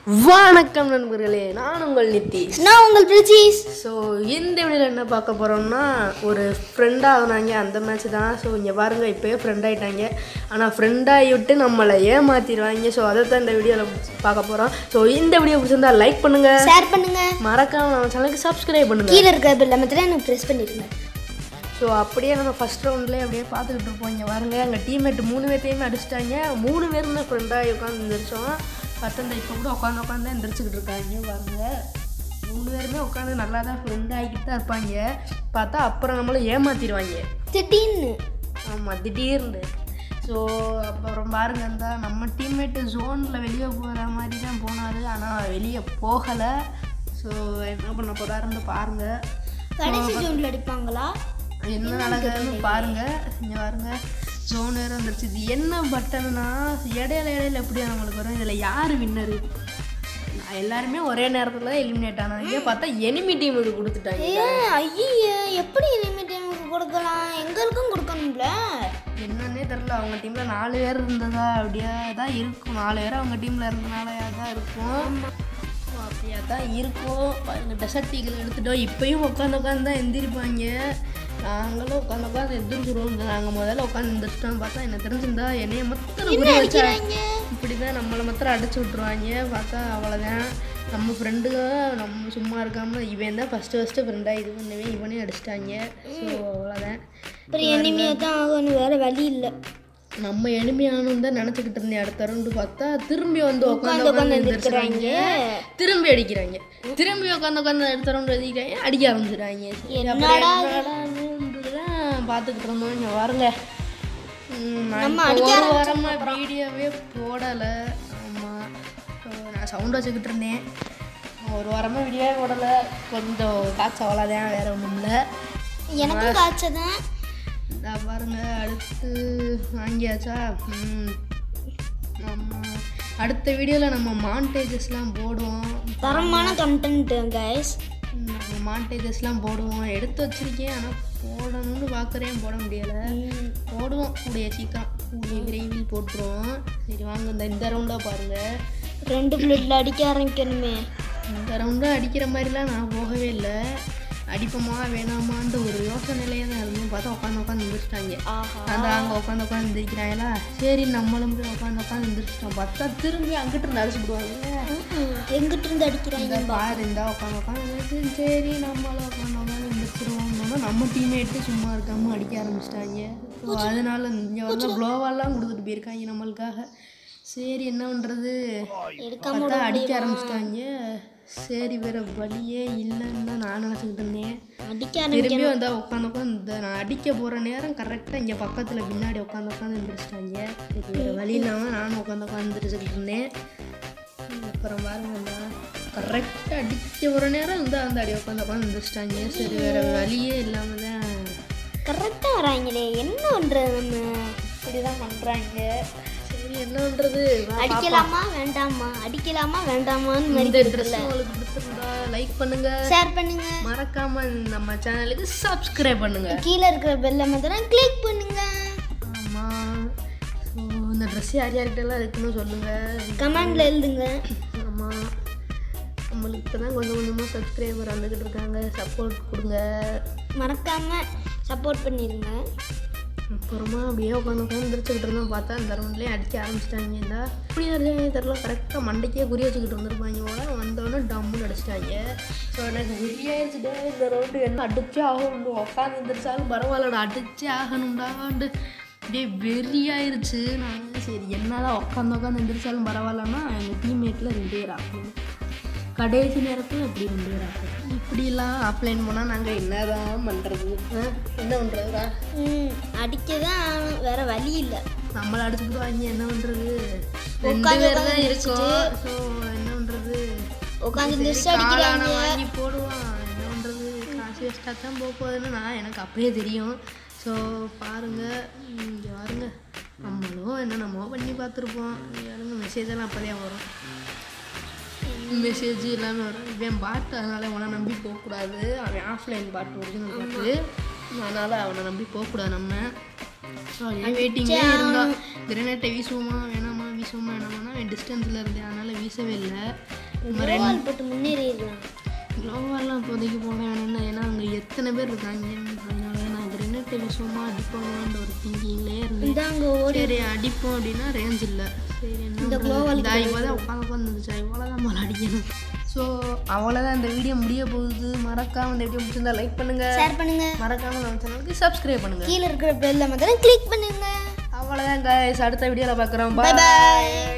வணக்கம் நண்பர்களே நான் உங்கள் நித்திஷ் நான் உங்கள் பிரிச்சிஸ் ஸோ இந்த வீடியோவில் என்ன பார்க்க போகிறோம்னா ஒரு ஃப்ரெண்டாக ஆகுனாங்க அந்த மேட்ச் தான் ஸோ இங்கே பாருங்கள் இப்போயே ஃப்ரெண்ட் ஆகிட்டாங்க ஆனால் ஃப்ரெண்டாகி விட்டு நம்மளை ஏமாற்றிடுவாங்க ஸோ அதை தான் இந்த வீடியோவில் பார்க்க போகிறோம் ஸோ இந்த வீடியோ பிடிச்சிருந்தா லைக் பண்ணுங்கள் ஷேர் பண்ணுங்க மறக்காம நம்ம சேனலுக்கு சப்ஸ்கிரைப் பண்ணுங்கள் கீழே இருக்க பெல் மட்டும் எனக்கு ப்ரெஸ் பண்ணிடுங்க ஸோ அப்படியே நம்ம ஃபஸ்ட் ரவுண்ட்லேயே அப்படியே பார்த்துக்கிட்டு இருப்போம் இங்கே பாருங்க எங்கள் டீம்மேட் மூணு பேர்த்தையுமே அடிச்சிட்டாங்க மூணு பேரும் தான் ஃப்ரெண்டாகி உட்காந்து எந்திரிச்சோம் பத்தந்த இப்போ கூட உட்காந்து உட்காந்து தான் எந்திரிச்சிக்கிட்டு இருக்காங்க பாருங்க மூணு பேருமே உட்காந்து நல்லா தான் ஃப்ரெண்ட் ஆகிக்கிட்டு தான் இருப்பாங்க பார்த்தா அப்புறம் நம்மளை ஏமாற்றிடுவாங்க திடீர்னு ஆமாம் திடீர்னு ஸோ அப்புறம் பாருங்க இந்த நம்ம டீம்மேட்டு ஜோனில் வெளியே போகிற மாதிரி தான் போனார் ஆனால் வெளியே போகலை ஸோ என்ன பண்ண போகிறாருன்னு பாருங்கள் கடைசி ஜோன்ல அடிப்பாங்களா என்ன நடக்குதுன்னு பாருங்க இங்க பாருங்க ஜோன் வேறு வந்துருச்சு இது என்ன பட்டன்னா இடையில இடையில எப்படியா நம்மளுக்கு வரும் இதில் யார் வின்னரு எல்லாருமே ஒரே நேரத்தில் எலிமினேட் ஆனாங்க பார்த்தா எனிமி டீமுக்கு கொடுத்துட்டாங்க ஏன் ஐயே எப்படி லிமிட் டைமுக்கு கொடுக்கலாம் எங்களுக்கும் கொடுக்கணும்ல என்னன்னே தெரில அவங்க டீமில் நாலு பேர் இருந்ததா அப்படியே தான் இருக்கும் நாலு பேர் அவங்க டீமில் இருந்தனாலயா தான் இருக்கும் So, அப்படியா தான் இருக்கும் பாருங்க டெசர்ட் டீகள் எடுத்துட்டோம் இப்பயும் உட்காந்து உட்காந்து தான் எந்திரிப்பாங்க நாங்களும் உட்காந்து உட்காந்து எந்திரிச்சிருவோம் நாங்கள் முதல்ல உட்காந்து எந்திரிச்சிட்டோம் பார்த்தா என்ன தெரிஞ்சிருந்தா என்னைய மொத்தம் குறி வச்சா இப்படி தான் நம்மளை மாத்திரம் அடிச்சு விட்ருவாங்க பார்த்தா அவ்வளோதான் நம்ம ஃப்ரெண்டுங்க நம்ம சும்மா இருக்காமல் இவன் தான் ஃபஸ்ட்டு ஃபஸ்ட்டு ஃப்ரெண்டாக இது பண்ணுவேன் இவனே அடிச்சிட்டாங்க ஸோ அவ்வளோதான் அப்புறம் எனிமையாக தான் ஆகணும் வேற வழி இல்லை நம்ம எளிமையானு தான் நினச்சிக்கிட்டு இருந்தேன் அடுத்த ரவுண்டு பார்த்தா திரும்பி வந்து உட்காந்து உட்காந்து எந்திரிச்சிடுறாங்க திரும்பி அடிக்கிறாங்க திரும்பி உட்காந்து உட்காந்து அடுத்த ரவுண்டு அடிக்கிறாங்க அடிக்க ஆரம்பிச்சிடுறாங்க சரி, அப்புறம் என்னடான்னுதான் பார்த்துக்கிட்டு இருந்தோம் இங்கே வாருங்க ம், நான் இப்போ ஒரு வாரமாக வீடியோவே போடலை ஆமாம் நான் சவுண்ட் வச்சுக்கிட்டு இருந்தேன் ஒரு வாரமாக வீடியோவே போடலை கொஞ்சம் காய்ச்ச அவ்வளோதான் வேறு ஒன்றும் இல்லை எனக்கும் காய்ச்சதான் இதா பாருங்க அடுத்து வாங்கியாச்சா ம் ஆமாம் அடுத்த வீடியோவில் நம்ம மாண்டேஜஸ்லாம் போடுவோம் தரமான கண்டென்ட் கைஸ் நம்ம மாண்டேஜஸ்லாம் போடுவோம் எடுத்து வச்சிருக்கேன் ஆனால் போடணும்னு பார்க்குறேன் போட முடியலை போடுவோம் கூடிய சீக்கிரம் கூடிய விரைவில் போட்டுருவோம் சரி வாங்க இந்த இந்த ரவுண்டாக பாருங்கள் ரெண்டு பிளேட்ல அடிக்க ஆரம்பிக்கணுமே இந்த ரவுண்டும் அடிக்கிற மாதிரிலாம் நான் போகவே இல்லை அடிப்போமா வேணாமான்ற ஒரு யோசனையிலேயே தான் இருந்தேன் பார்த்தா உட்காந்து உட்காந்து எந்திரிச்சிட்டாங்க ஆஹா அந்த அங்கே உட்காந்து உட்காந்து எந்திரிக்கிறாங்களா சரி நம்மளும் போய் உட்காந்து உட்காந்து எந்திரிச்சிட்டோம் பார்த்தா திரும்பி அங்கிட்டு இருந்து அடிச்சுடுவாங்க எங்கிட்ட இருந்து அடிக்கிறாங்க இந்த பாரு இருந்தா உட்காந்து உட்காந்து எந்திரிச்சு சரி நம்மளும் உட்காந்து உட்காந்து எந்திரிச்சிருவோம்னா நம்ம டீம்மேட்டு சும்மா இருக்காம அடிக்க ஆரம்பிச்சிட்டாங்க ஸோ அதனால இங்கே வந்து க்ளோவாலாம் கொடுத்துட்டு போயிருக்காங்க நம்மளுக்காக சரி என்ன பண்ணுறது எடுக்காம பார்த்தா அடிக்க ஆரம்பிச்சிட்டாங்க சரி வேற வழியே இல்லைன்னு தான் நான் நினச்சிக்கிட்டு இருந்தேன் அடிக்க ஆரம்பி திரும்பி வந்தா உட்காந்து உட்காந்து இந்த நான் அடிக்க போகிற நேரம் கரெக்டாக இங்கே பக்கத்தில் பின்னாடி உட்காந்து உட்காந்து எந்திரிச்சிட்டாங்க சரி வேறு வழி இல்லாமல் நானும் உட்காந்து உட்காந்து எந்திரிச்சிக்கிட்டு இருந்தேன் அப்புறம் பாருங்க கரெக்டாக அடிக்க போகிற நேரம் இந்த அந்த அடி உட்காந்து உட்காந்து எந்திரிச்சிட்டாங்க சரி வேறு வழியே இல்லாமல் தான் கரெக்டாக வராங்களே என்ன பண்ணுறது நம்ம இப்படிதான் பண்ணுறாங்க சரி என்ன பண்ணுறது அடிக்கலாமா வேண்டாமா அடிக்கலாமா வேண்டாமான்னு மாதிரி இந்த ட்ரெஸ் உங்களுக்கு பிடிச்சிருந்தா லைக் பண்ணுங்க ஷேர் பண்ணுங்க மறக்காம நம்ம சேனலுக்கு சப்ஸ்கிரைப் பண்ணுங்க கீழே இருக்கிற பெல்ல மாத்திரம் கிளிக் பண்ணுங்க ஆமாம் ஸோ இந்த ட்ரெஸ் யார் யார்கிட்டலாம் இருக்குன்னு சொல்லுங்கள் கமெண்ட்ல எழுதுங்க ஆமாம் நம்மளுக்கு இப்போ தான் கொஞ்சம் கொஞ்சமாக சப்ஸ்கிரைபர் வந்துக்கிட்டு இருக்காங்க சப்போர்ட் கொடுங்க மறக்காம சப்போர்ட் பண்ணிடுங்க அப்புறமா அப்படியே உட்காந்து உட்காந்து எந்திரிச்சுக்கிட்டு இருந்தோம் பார்த்தா இந்த ரவுண்ட்லேயே அடிக்க ஆரம்பிச்சிட்டாங்க இந்த இப்படி அடிச்சாங்க தெரில கரெக்டாக மண்டைக்கே குறி வச்சுக்கிட்டு வந்திருப்பாங்க போல வந்தோடனே டம்முன்னு அடிச்சிட்டாங்க ஸோ எனக்கு குறியாயிருச்சுடா இந்த ரவுண்டு என்ன அடிச்சே ஆகணும் உட்காந்து எந்திரிச்சாலும் பரவாயில்லடா அடிச்சே ஆகணும்டாண்டு அப்படியே வெறியாயிருச்சு நான் சரி என்னதான் உட்காந்து உட்காந்து எந்திரிச்சாலும் பரவாயில்லன்னா எங்கள் டீம்மேட்டில் ரெண்டு பேர் ஆகணும் கடைசி நேரத்தில் இப்படி ரெண்டு பேர் ஆகும் இப்படிலாம் ஆஃப்லைன் போனால் நாங்கள் என்னதான் பண்ணுறது என்ன பண்ணுறதுடா ம் அடிக்க தான் ஆகணும் வேற வழி இல்லை நம்மளை அடிச்சு போடுவாங்க என்ன பண்றது ரெண்டு பேர் தான் இருக்கோம் ஸோ என்ன பண்றது உட்காந்து சரி, மிஸ் அடிக்கிறாங்க காளானை வாங்கி போடுவான் என்ன பண்றது காசு வேஸ்ட்டாக தான் போக போகுதுன்னு நான் எனக்கு அப்பயே தெரியும் ஸோ பாருங்க இங்கே பாருங்க நம்மளும் என்னென்னமோ பண்ணி பார்த்துருப்போம் பாருங்க மெசேஜ் எல்லாம் அப்போதே வரும் மெசேஜ் எல்லாமே வரும் இவன் பாட்டு அதனால அவனை நம்பி போகக்கூடாது அவன் ஆஃப்லைன் பாட்டு ஒரிஜினல் பாட்டு அதனால் அவனை நம்பி போகக்கூடாது நம்ம ஸோ வெயிட்டிங்லேயே இருந்தா கிரனேட்டை வீசுவோமா வேணாமா வீசுவோமா என்ன பண்ணால் டிஸ்டன்ஸில் இருந்தேன் அதனால் வீசவே இல்லை குளோவால் போட்டு முன்னேறிடலாம் க்ளோவெல்லாம் இப்போதைக்கு போட வேணும்னா ஏன்னா அங்கே எத்தனை பேர் இருக்காங்க அதனால நான் கிரெனேட்டை வீசுவோமா அடிப்போமான்ற ஒரு திங்கிங்லேயே இருந்தேன் இதாங்க ஓடி சரி அடிப்போம் அப்படின்னா ரேஞ்ச் இல்லை சரி என்ன global இந்த இப்போ தான் உட்காந்து உட்காந்துருச்சு இவ்வளோதான் மேலே அடிக்கணும் ஸோ அவ்வளோதான் இந்த வீடியோ முடிய போகுது மறக்காம இந்த வீடியோ முடிச்சிருந்தா லைக் பண்ணுங்க ஷேர் பண்ணுங்க மறக்காம நம்ம சேனலுக்கு சப்ஸ்கிரைப் பண்ணுங்க கீழே இருக்கிற பெல்ல மாத்திரம் கிளிக் பண்ணுங்க அவ்வளோதான் guys அடுத்த வீடியோவில் பார்க்குறோம் பை பாய் பாய்